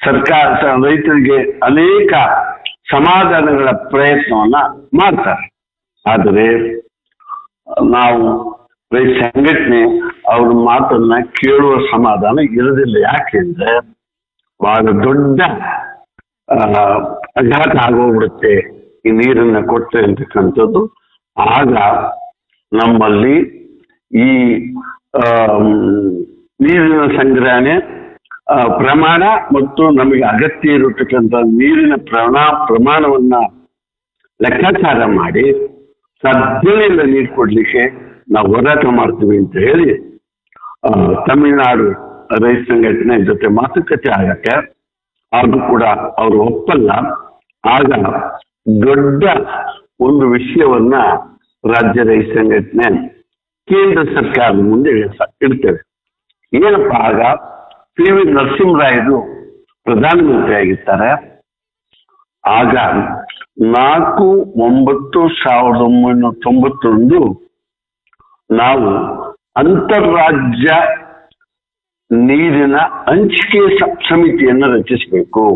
ಸರ್ಕಾರ ಸ- ರೈತರಿಗೆ ಅನೇಕ ಸಮಾಧಾನಗಳ ಪ್ರಯತ್ನವನ್ನ ಮಾಡ್ತಾರೆ ಆದರೆ ನಾವು ರೈತ ಸಂಘಟನೆ ಅವ್ರ ಮಾತನ್ನ ಕೇಳುವ ಸಮಾಧಾನ ಇರೋದಿಲ್ಲ ಯಾಕೆಂದ್ರೆ ಬಹಳ ದೊಡ್ಡ ಆ, ಅಘಾತ ಆಗೋಗ್ಬಿಡುತ್ತೆ ಈ ನೀರನ್ನ ಕೊಟ್ಟರೆ ಅಂತಕ್ಕಂಥದ್ದು ಆಗ ನಮ್ಮಲ್ಲಿ ಈ ಆಮ್, ನೀರಿನ ಸಂಗ್ರಹಣೆ ಆ, ಪ್ರಮಾಣ ಮತ್ತು ನಮಗೆ ಅಗತ್ಯ ಇರತಕ್ಕಂಥ ನೀರಿನ ಪ್ರಮಾಣ ಪ್ರಮಾಣವನ್ನ ಲೆಕ್ಕಾಚಾರ ಮಾಡಿ ಸಾಧ್ಯವಿಲ್ಲ ನೀರು ಕೊಡ್ಲಿಕ್ಕೆ ನಾವು ಹೋರಾಟ ಮಾಡ್ತೀವಿ ಅಂತ ಹೇಳಿ ಆ, ತಮಿಳುನಾಡು ರೈತ ಸಂಘಟನೆ ಜೊತೆ ಮಾತುಕತೆ ಆಗಕ್ಕೆ ಅದು ಕೂಡ ಅವರು ಒಪ್ಪಲ್ಲ ಆಗ ದೊಡ್ಡ ಒಂದು ವಿಷಯವನ್ನ ರಾಜ್ಯ ರೈತ ಸಂಘಟನೆ ಕೇಂದ್ರ ಸರ್ಕಾರದ ಮುಂದೆ ಇಡ್ಸ- ಇಡ್ತೇವೆ ಏನಪ್ಪ ಆಗ ಪಿ ವಿ ನರಸಿಂಹರಾಯರು ಪ್ರಧಾನಮಂತ್ರಿ ಆಗಿರ್ತಾರೆ ಆಗ ನಾಲ್ಕು ಒಂಬತ್ತು ಸಾವಿರದ ಒಂಬೈನೂರ ತೊಂಬತ್ತೊಂದು ನಾವು ಅಂತಾರಾಜ್ಯ ನೀರಿನ ಹಂಚಿಕೆ ಸ- ಸಮಿತಿಯನ್ನು ರಚಿಸಬೇಕು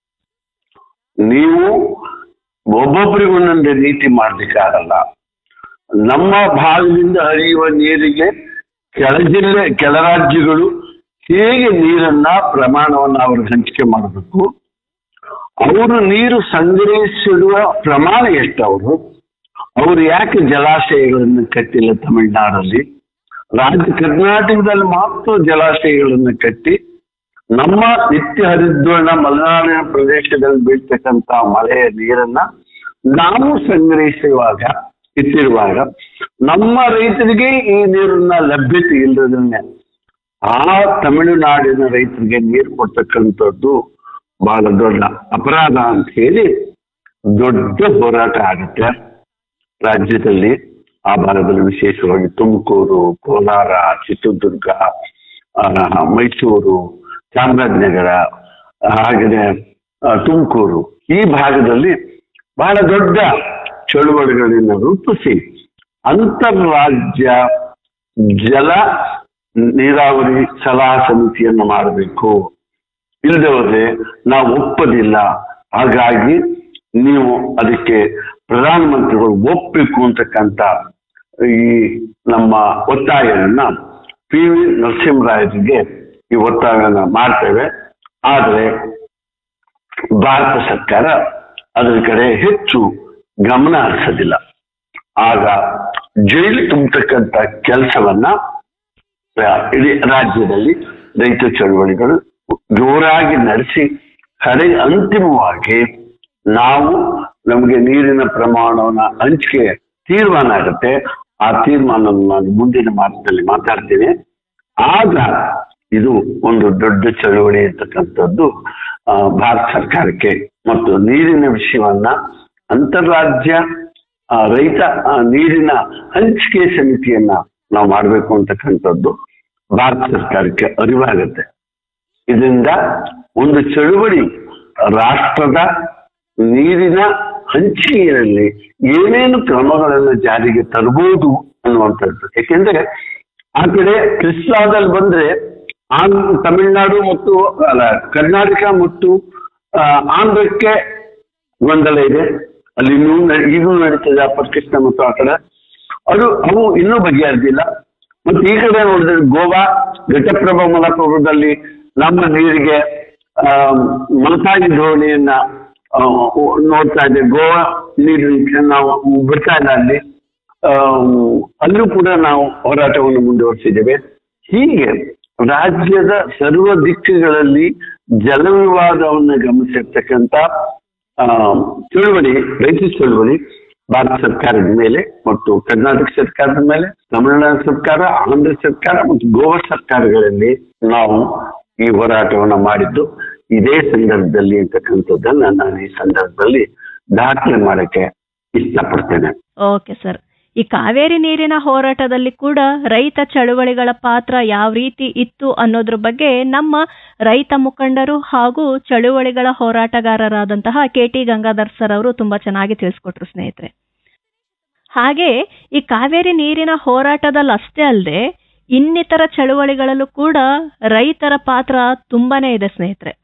ನೀವು ಒಬ್ಬೊಬ್ಬರಿಗೆ ಒಂದೊಂದೇ ನೀತಿ ಮಾಡ್ಲಿಕ್ಕಾಗಲ್ಲ ನಮ್ಮ ಭಾಗದಿಂದ ಹರಿಯುವ ನೀರಿಗೆ ಕೆಳ ಜಿಲ್ಲೆ ಕೆಳ ರಾಜ್ಯಗಳು ಹೇಗೆ ನೀರನ್ನ ಪ್ರಮಾಣವನ್ನ ಅವ್ರಿಗೆ ಹಂಚಿಕೆ ಮಾಡಬೇಕು ಅವರು ನೀರು ಸಂಗ್ರಹಿಸಿಡುವ ಪ್ರಮಾಣ ಎಷ್ಟು ಅವರು ಅವರು ಯಾಕೆ ಜಲಾಶಯಗಳನ್ನು ಕಟ್ಟಿಲ್ಲ ತಮಿಳುನಾಡಲ್ಲಿ ರಾಜ್ಯ ಕರ್ನಾಟಕದಲ್ಲಿ ಮಾತ್ರ ಜಲಾಶಯಗಳನ್ನು ಕಟ್ಟಿ ನಮ್ಮ ನಿತ್ಯ ಹರಿದ್ವರ್ಣ ಮಲೆನಾಡಿನ ಪ್ರದೇಶದಲ್ಲಿ ಬೀಳ್ತಕ್ಕಂತ ಮಳೆಯ ನೀರನ್ನ ನಾವು ಸಂಗ್ರಹಿಸುವಾಗ ಇಟ್ಟಿರುವಾಗ ನಮ್ಮ ರೈತರಿಗೆ ಈ ನೀರನ್ನ ಲಭ್ಯತೆ ಇಲ್ಲದನ್ನೇ ಆ ತಮಿಳುನಾಡಿನ ರೈತರಿಗೆ ನೀರು ಕೊಡ್ತಕ್ಕಂಥದ್ದು ಬಹಳ ದೊಡ್ಡ ಅಪರಾಧ ಅಂತ ಹೇಳಿ ದೊಡ್ಡ ಹೋರಾಟ ಆಗುತ್ತೆ ರಾಜ್ಯದಲ್ಲಿ ಆ ಭಾಗದಲ್ಲಿ ವಿಶೇಷವಾಗಿ ತುಮಕೂರು ಕೋಲಾರ ಚಿತ್ರದುರ್ಗ ಆ, ಮೈಸೂರು ಚಾಮರಾಜನಗರ ಹಾಗೆಯೇ ತುಮಕೂರು ಈ ಭಾಗದಲ್ಲಿ ಬಹಳ ದೊಡ್ಡ ಚಳುವಳಿಗಳನ್ನು ರೂಪಿಸಿ ಅಂತಾರಾಜ್ಯ ಜಲ ನೀರಾವರಿ ಸಲಹಾ ಸಮಿತಿಯನ್ನು ಮಾಡಬೇಕು ಇಲ್ಲದೆ ಹೋದ್ರೆ ನಾವು ಒಪ್ಪದಿಲ್ಲ ಹಾಗಾಗಿ ನೀವು ಅದಕ್ಕೆ ಪ್ರಧಾನಮಂತ್ರಿಗಳು ಒಪ್ಪಬೇಕು ಅಂತಕ್ಕಂಥ ಈ ನಮ್ಮ ಒತ್ತಾಯವನ್ನ ಪಿ ವಿ ನರಸಿಂಹರಾಯರಿಗೆ ಈ ಒತ್ತಾಯವನ್ನು ಮಾಡ್ತೇವೆ ಆದರೆ ಭಾರತ ಸರ್ಕಾರ ಅದರ ಕಡೆ ಹೆಚ್ಚು ಗಮನ ಹರಿಸೋದಿಲ್ಲ ಆಗ ಜೈಲು ತುಂಬತಕ್ಕಂಥ ಕೆಲಸವನ್ನ ಇಡೀ ರಾಜ್ಯದಲ್ಲಿ ರೈತ ಚಳವಳಿಗಳು ಜೋರಾಗಿ ನಡೆಸಿ ಕಡೆ ಅಂತಿಮವಾಗಿ ನಾವು ನಮಗೆ ನೀರಿನ ಪ್ರಮಾಣವನ್ನ ಹಂಚಿಕೆ ತೀರ್ಮಾನ ಆಗುತ್ತೆ ಆ ತೀರ್ಮಾನವನ್ನು ನಾನು ಮುಂದಿನ ಮಾಸದಲ್ಲಿ ಮಾತಾಡ್ತೀನಿ ಆಗ ಇದು ಒಂದು ದೊಡ್ಡ ಚಳವಳಿ ಇರ್ತಕ್ಕಂಥದ್ದು ಆ, ಭಾರತ ಸರ್ಕಾರಕ್ಕೆ ಮತ್ತು ನೀರಿನ ವಿಷಯವನ್ನ ಅಂತಾರಾಜ್ಯ ಆ, ರೈತ ಆ, ನೀರಿನ ಹಂಚಿಕೆ ಸಮಿತಿಯನ್ನ ನಾವು ಮಾಡಬೇಕು ಅಂತಕ್ಕಂಥದ್ದು ಭಾರತ ಸರ್ಕಾರಕ್ಕೆ ಅರಿವಾಗುತ್ತೆ ಇದರಿಂದ ಒಂದು ಚಳುವಳಿ ರಾಷ್ಟ್ರದ ನೀರಿನ ಹಂಚಿಕೆಯಲ್ಲಿ ಏನೇನು ಕ್ರಮಗಳನ್ನು ಜಾರಿಗೆ ತರಬಹುದು ಅನ್ನುವಂಥದ್ದು ಯಾಕೆಂದ್ರೆ ಆ ಕಡೆ ಕೃಷ್ಣಾದಲ್ಲಿ ಬಂದ್ರೆ ಆಂಧ್ರ ತಮಿಳುನಾಡು ಮತ್ತು ಅಲ್ಲ ಕರ್ನಾಟಕ ಮತ್ತು ಆ, ಆಂಧ್ರಕ್ಕೆ ಗೊಂದಲ ಇದೆ ಅಲ್ಲಿ ಇನ್ನೂ ನ- ಈಗಲೂ ನಡೀತದೆ ಅಪ್ಪರ್ ಕೃಷ್ಣ ಮತ್ತು ಆ ಕಡೆ ಅದು ಅವು ಇನ್ನೂ ಬಗೆಹರಿದಿಲ್ಲ ಮತ್ತು ಈ ಕಡೆ ನೋಡಿದ್ರೆ ಗೋವಾ ಘಟಪ್ರಭಾ ಮಲಪ್ರಭುದಲ್ಲಿ ನಮ್ಮ ನೀರಿಗೆ ಆ, ಮಲತಾಯಿ ಧೋರಣೆಯನ್ನ ಆ, ನೋಡ್ತಾ ಇದೆ ಗೋವಾ ನೀರಿನ ನಾವು ಬಿಡ್ತಾ ಇಲ್ಲ ಅಲ್ಲಿ ಆ, ಅಲ್ಲೂ ಕೂಡ ನಾವು ಹೋರಾಟವನ್ನು ಮುಂದುವರಿಸಿದ್ದೇವೆ ಹೀಗೆ ರಾಜ್ಯದ ಸರ್ವ ದಿಕ್ಕುಗಳಲ್ಲಿ ಜಲ ವಿವಾದವನ್ನು ಗಮನಿಸಿರ್ತಕ್ಕಂಥ ಆ, ಚಳುವಳಿ ರೈತ ಚಳುವಳಿ ಭಾರತ ಸರ್ಕಾರದ ಮೇಲೆ ಮತ್ತು ಕರ್ನಾಟಕ ಸರ್ಕಾರದ ಮೇಲೆ ತಮಿಳುನಾಡು ಸರ್ಕಾರ ಆಂಧ್ರ ಸರ್ಕಾರ ಮತ್ತು ಗೋವಾ ಸರ್ಕಾರಗಳಲ್ಲಿ ನಾವು ಈ ಹೋರಾಟವನ್ನು ಮಾಡಿದ್ದು ಇದೇ ಸಂದರ್ಭದಲ್ಲಿ ಅಂತಕ್ಕಂಥದ್ದನ್ನ ನಾನು ಈ ಸಂದರ್ಭದಲ್ಲಿ ದಾಖಲೆ ಮಾಡಕ್ಕೆ ಇಷ್ಟಪಡ್ತೇನೆ ಓಕೆ ಸರ್ ಈ ಕಾವೇರಿ ನೀರಿನ ಹೋರಾಟದಲ್ಲಿ ಕೂಡ ರೈತ ಚಳುವಳಿಗಳ ಪಾತ್ರ ಯಾವ ರೀತಿ ಇತ್ತು ಅನ್ನೋದ್ರ ಬಗ್ಗೆ ನಮ್ಮ ರೈತ ಮುಖಂಡರು ಹಾಗೂ ಚಳುವಳಿಗಳ ಹೋರಾಟಗಾರರಾದಂತಹ ಕೆ ಟಿ ಗಂಗಾಧರ್ ಸರ್ ಅವರು ತುಂಬಾ ಚೆನ್ನಾಗಿ ತಿಳಿಸ್ಕೊಟ್ರು ಸ್ನೇಹಿತರೆ ಹಾಗೆ ಈ ಕಾವೇರಿ ನೀರಿನ ಹೋರಾಟದಲ್ಲಿ ಅಷ್ಟೇ ಅಲ್ಲದೆ ಇನ್ನಿತರ ಚಳುವಳಿಗಳಲ್ಲೂ ಕೂಡ ರೈತರ ಪಾತ್ರ ತುಂಬಾನೇ ಇದೆ ಸ್ನೇಹಿತರೆ